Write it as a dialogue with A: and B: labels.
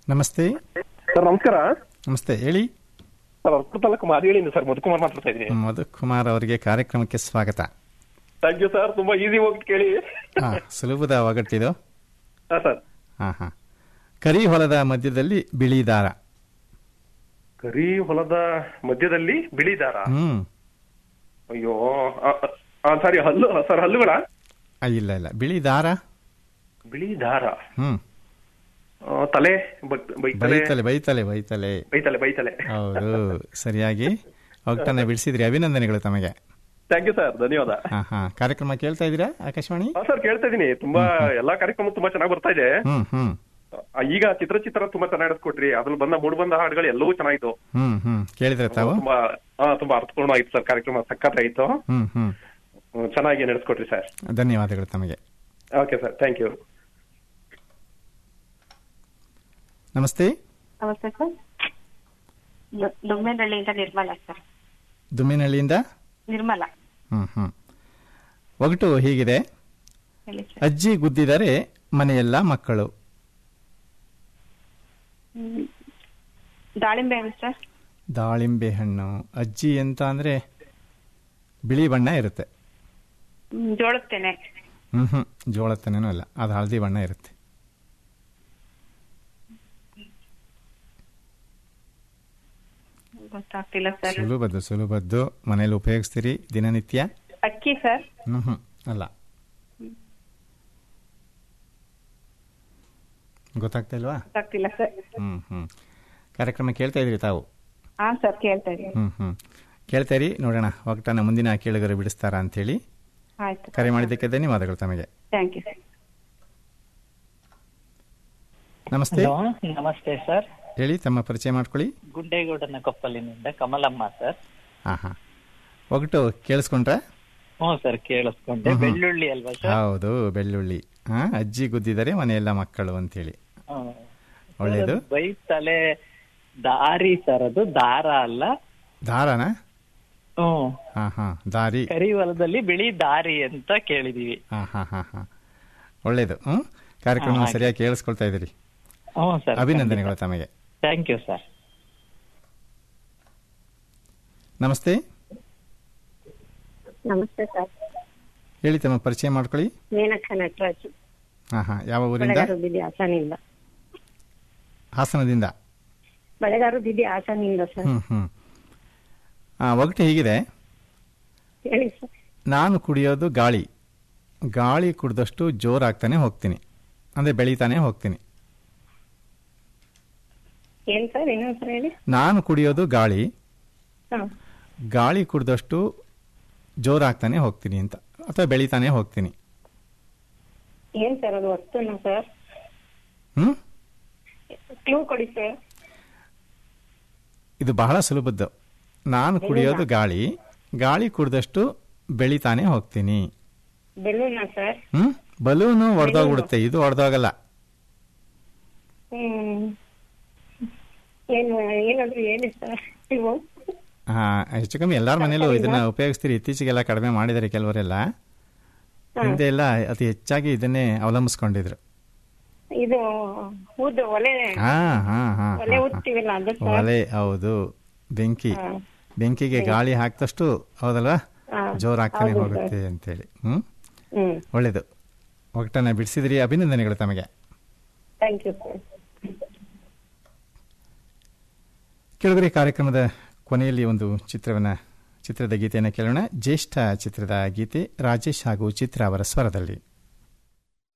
A: ನಮಸ್ತೆ
B: ಸರ್ ನಮಸ್ಕಾರ
A: ನಮಸ್ತೆ ಹೇಳಿ
B: ಸರ್ ಅರ್ಕು ತಾಲೂಕು ಮಾದಿಗಳಿಂದ ಸರ್ ಮಧುಕುಮಾರ್ ಮಾತಾಡ್ತಾ ಇದ್ದೀನಿ
A: ಮಧುಕುಮಾರ್ ಅವರಿಗೆ ಕಾರ್ಯಕ್ರಮಕ್ಕೆ ಸ್ವಾಗತ
B: ಥ್ಯಾಂಕ್ ಯು ಸರ್ ತುಂಬಾ ಈಸಿ ಹೋಗಿ ಕೇಳಿ
A: ಹಾ ಸುಲಭದ ಒಗಟ್ಟಿದು
B: ಹಾ ಸರ್
A: ಹಾ ಹಾ ಕರಿ ಹೊಲದ ಮಧ್ಯದಲ್ಲಿ ಬಿಳಿ ದಾರ
B: ಕರಿ ಹೊಲದ ಮಧ್ಯದಲ್ಲಿ ಬಿಳಿ ದಾರ
A: ಹ್ಮ್
B: ಅಯ್ಯೋ ಸಾರಿ ಹಲ್ಲು ಸರ್ ಹಲ್ಲುಗಳ
A: ಆ, ಇಲ್ಲ ಇಲ್ಲ ಬಿಳಿ ದಾರ
B: ಬಿಳಿ ದಾರ
A: ಹ್ಮ್
B: ಆ, ತಲೆ ಬಗ್- ಬೈತಲೆ
A: ಬೈತಲೆ ಬೈತಲೆ ಬೈತಲೆ
B: ಬೈತಲೆ ಬೈತಲೆ
A: ಹೌದು ಸರಿಯಾಗಿ ಒಗ್ಟನ್ನ ಬಿಡಿಸಿದ್ರಿ ಅಭಿನಂದನೆಗಳು ತಮಗೆ
B: ಥ್ಯಾಂಕ್ ಯು ಸರ್ ಧನ್ಯವಾದ
A: ಹಾ ಹಾ ಕಾರ್ಯಕ್ರಮ ಕೇಳ್ತಾ ಇದ್ದೀರಾ ಆಕಾಶವಾಣಿ
B: ಹಾ ಸರ್ ಕೇಳ್ತಾ ಇದೀನಿ ತುಂಬಾ ಎಲ್ಲಾ ಕಾರ್ಯಕ್ರಮ ತುಂಬಾ ಚೆನ್ನಾಗಿ ಬರ್ತಾ ಇದೆ
A: ಹ್ಮ್ ಹ್ಮ್
B: ಆ, ಈಗ ಚಿತ್ರ ಚಿತ್ರ ತುಂಬಾ ಚೆನ್ನಾಗಿ ನಡೆಸ್ಕೊಟ್ರಿ ಅದ್ರಲ್ಲಿ ಬಂದ ಮೂಡ್ ಬಂದ ಹಾಡುಗಳು ಎಲ್ಲವೂ ಚೆನ್ನಾಗಿತ್ತು
A: ಹ್ಮ್ ಹ್ಮ್ ಕೇಳಿದ್ರೆ ತಾವು
B: ತುಂಬಾ ಹಾ ತುಂಬಾ ಅರ್ಥಪೂರ್ಣ ಆಯ್ತು ಸರ್ ಕಾರ್ಯಕ್ರಮ ಸಖತ್ತಾಗಿತ್ತು
A: ಹ್ಮ್ ಹ್ಮ್
B: ಹ್ಮ್, ಚೆನ್ನಾಗಿ ನಡೆಸ್ಕೊಟ್ರಿ ಸರ್
A: ಧನ್ಯವಾದಗಳು ತಮಗೆ
B: ಓಕೆ ಸರ್ ಥ್ಯಾಂಕ್ ಯು
A: ನಮಸ್ತೆ
C: ನಮಸ್ತೆ ಸರ್ ದು- ದುಮ್ಮೇನಹಳ್ಳಿಯಿಂದ ನಿರ್ಮಲಾ ಸರ್
A: ದುಮ್ಮಿನಹಳ್ಳಿಯಿಂದ
C: ನಿರ್ಮಲಾ
A: ಹ್ಮ್ ಹ್ಮ್ ಒಗಟು ಹೀಗಿದೆ
C: ಹೇಳಿ ಸರ್
A: ಅಜ್ಜಿ ಗುದ್ದಿದರೆ ಮನೆಯೆಲ್ಲ ಮಕ್ಕಳು
C: ಹ್ಮ್. ದಾಳಿಂಬೆ ಹಣ್ಣು ಸರ್
A: ದಾಳಿಂಬೆ ಹಣ್ಣು ಅಜ್ಜಿ ಅಂತ ಅಂದ್ರೆ ಬಿಳಿ ಬಣ್ಣ ಇರುತ್ತೆ
C: ಹ್ಮ್, ಜೋಳದ ತೆನೆ
A: ಹ್ಮ್ ಹ್ಮ್ ಜೋಳದ ತೆನೆನೂ ಅಲ್ಲ ಅದು ಹಳದಿ ಬಣ್ಣ ಇರುತ್ತೆ
C: ಗೊತ್ತಾಗ್ತಿಲ್ಲ ಸರ್
A: ಸುಲಭದ್ದು ಸುಲಭದ್ದು ಮನೇಲಿ ಉಪಯೋಗಿಸ್ತೀರಿ ದಿನನಿತ್ಯ
C: ಅಕ್ಕಿ ಸರ್
A: ಹ್ಮ್ ಹ್ಮ್ ಅಲ್ಲ ಗೊತ್ತಾಗ್ತಾ ಇಲ್ವಾ
C: ಗೊತ್ತಾಗ್ತಿಲ್ಲ ಸರ್
A: ಹ್ಮ್ ಹ್ಮ್ ಕಾರ್ಯಕ್ರಮ ಕೇಳ್ತಾ ಇದ್ರಿ ತಾವು
C: ಹಾ ಸರ್ ಕೇಳ್ತಾ ಇದೀನಿ
A: ಹ್ಮ್ ಹ್ಮ್ ಕೇಳ್ತಾರಿ ನೋಡೋಣ ಒಗ್ಟನ್ನ ಮುಂದಿನ ಕೇಳುಗರು ಬಿಡಿಸ್ತಾರಾ ಅಂತೇಳಿ
C: ಆಯ್ತು
A: ಕರೆ ಮಾಡಿದ್ದಕ್ಕೆ ಧನ್ಯವಾದಗಳು ತಮಗೆ
C: ಥ್ಯಾಂಕ್ ಯು ಸರ್
A: ನಮಸ್ತೆ
D: ಹಲೋ ನಮಸ್ತೆ ಸರ್
A: ಹೇಳಿ ತಮ್ಮ ಪರಿಚಯ ಮಾಡ್ಕೊಳ್ಳಿ
D: ಗುಂಡೇಗೌಡನ ಕೊಪ್ಪಲಿನಿಂದ ಕಮಲಮ್ಮ ಸರ್
A: ಹಾ ಹಾ ಒಗಟು ಕೇಳಿಸ್ಕೊಂಡ್ರ
D: ಹ್ಞೂ ಸರ್ ಕೇಳಿಸ್ಕೊಂಡೆ
A: ಹ್ಮ್.
D: ಬೆಳ್ಳುಳ್ಳಿ ಅಲ್ವಾ ಸರ್
A: ಹೌದು ಬೆಳ್ಳುಳ್ಳಿ ಹಾ ಅಜ್ಜಿ ಗುದ್ದಿದರೆ ಮನೆಯೆಲ್ಲ ಮಕ್ಕಳು ಅಂತೇಳಿ
D: ಹ್ಮ್.
A: ಒಳ್ಳೇದು
D: ಸರ್, ಅದು ಬೈತಲೆ ದಾರಿ ಸರ್ ಅದು ದಾರ ಅಲ್ಲ
A: ದಾರನ
D: ಹ್ಮ್
A: ಹಾ ಹಾ ದಾರಿ
D: ಕರಿ ಹೊಲದಲ್ಲಿ ಬಿಳಿ ದಾರಿ ಅಂತ ಕೇಳಿದೀವಿ
A: ಹಾ ಹಾ ಹಾ ಹಾ ಒಳ್ಳೇದು ಹ್ಮ್ ಕಾರ್ಯಕ್ರಮ
D: ಹಾ, ಹಾಗೆ.
A: ಸರಿಯಾಗಿ ಕೇಳಿಸ್ಕೊಳ್ತಾ ಇದ್ದೀರಿ
D: ಹ್ಞೂ ಸರ್
A: ಅಭಿನಂದನೆಗಳು ತಮಗೆ
D: ಥ್ಯಾಂಕ್ ಯು ಸರ್
A: ನಮಸ್ತೆ
C: ನಮಸ್ತೆ ಸರ್
A: ಹೇಳಿ ತಮ್ಮ ಪರಿಚಯ ಮಾಡ್ಕೊಳ್ಳಿ
C: ಮೇನಕ ನಟರಾಜ್
A: ಹಾ ಹಾ ಯಾವ ಊರಿಂದ
C: ಬೆಳೆಗಾರು ದಿದಿ ಹಾಸನಿಂದ
A: ಹಾಸನದಿಂದ
C: ಬೆಳೆಗಾರು ದಿದಿ ಹಾಸನಿಂದ ಸರ್
A: ಹ್ಮ್ ಹ್ಮ್ ಆ ಒಗಟು ಹೀಗಿದೆ
C: ಹೇಳಿ ಸರ್
A: ನಾನು ಕುಡಿಯೋದು ಗಾಳಿ ಗಾಳಿ ಕುಡಿದಷ್ಟು ಜೋರಾಗ್ತಾನೆ ಹೋಗ್ತೀನಿ ಅಂದರೆ ಬೆಳೀತಾನೆ ಹೋಗ್ತೀನಿ
C: ಏನ್ ಸರ್ ಇನ್ನೊಂದ್ಸಲ ಹೇಳಿ
A: ನಾನು ಕುಡಿಯೋದು ಗಾಳಿ
C: ಹಾ
A: ಗಾಳಿ ಕುಡಿದಷ್ಟು ಜೋರಾಗ್ತಾನೆ ಹೋಗ್ತೀನಿ ಅಂತ ಅಥವಾ ಬೆಳೀತಾನೆ ಹೋಗ್ತೀನಿ
C: ಏನ್ ಸರ್ ಅದು ವಸ್ತುನ ಸರ್
A: ಹ್ಮ್
C: ಕ್ಲೂ ಕೊಡಿ ಸರ್
A: ಇದು ಬಹಳ ಸುಲಭದ್ದು ನಾನು ಕುಡಿಯೋದು ಗಾಳಿ ಗಾಳಿ ಕುಡಿದಷ್ಟು ಬೆಳೀತಾನೆ ಹೋಗ್ತೀನಿ
C: ಬೆಲೂನ ಸರ್
A: ಹ್ಮ್ ಬಲೂನು ಒಡೆದೋಗ್ಬಿಡುತ್ತೆ ಇದು ಒಡೆದೋಗಲ್ಲ
C: ಹ್ಮ್ ಏನು ಏನಾದ್ರು ಹೇಳಿ ಸರ್ ನೀವು
A: ಹಾ ಹೆಚ್ಚು ಕಮ್ಮಿ ಎಲ್ಲಾರ ಮನೇಲೂ ಇದನ್ನ ಉಪಯೋಗಿಸ್ತೀರಿ ಇತ್ತೀಚೆಗೆಲ್ಲ ಕಡಿಮೆ ಮಾಡಿದ್ದಾರೆ ಕೆಲವರೆಲ್ಲ ಹಿಂದೆ ಎಲ್ಲ ಅತಿ ಹೆಚ್ಚಾಗಿ ಇದನ್ನೇ ಅವಲಂಬಿಸ್ಕೊಂಡಿದ್ರು
C: ಇದು ಊದು ಒಲೆ
A: ಹಾ ಹಾ ಹಾ
C: ಒಲೆ
A: ಹಾ, ಹಾ.
C: ಊದ್ತೀವಲ್ಲ ಅದು ಸರ್
A: ಒಲೆ ಹೌದು ಬೆಂಕಿ
C: ಹಾ.
A: ಬೆಂಕಿಗೆ ಗಾಳಿ ಹಾಕ್ದಷ್ಟು ಹೌದಲ್ವಾ
C: ಹಾ.
A: ಜೋರಾಗ್ತಾನೆ
C: ಹೌದು ಸರ್.
A: ಹೋಗುತ್ತೆ ಅಂತೇಳಿ ಹ್ಮ್
C: ಹ್ಮ್
A: ಒಳ್ಳೇದು ಒಗಟನ್ನ ಬಿಡಿಸಿದ್ರಿ ಅಭಿನಂದನೆಗಳು ತಮಗೆ
C: ಥ್ಯಾಂಕ್ ಯು ಸರ್
A: ಕೆಳಗರೆ ಕಾರ್ಯಕ್ರಮದ ಕೊನೆಯಲ್ಲಿ ಒಂದು ಚಿತ್ರವನ್ನ ಚಿತ್ರದ ಗೀತೆಯನ್ನು ಕೇಳೋಣ ಜ್ಯೇಷ್ಠ ಚಿತ್ರದ ಗೀತೆ ರಾಜೇಶ್ ಹಾಗೂ ಚಿತ್ರ ಅವರ ಸ್ವರದಲ್ಲಿ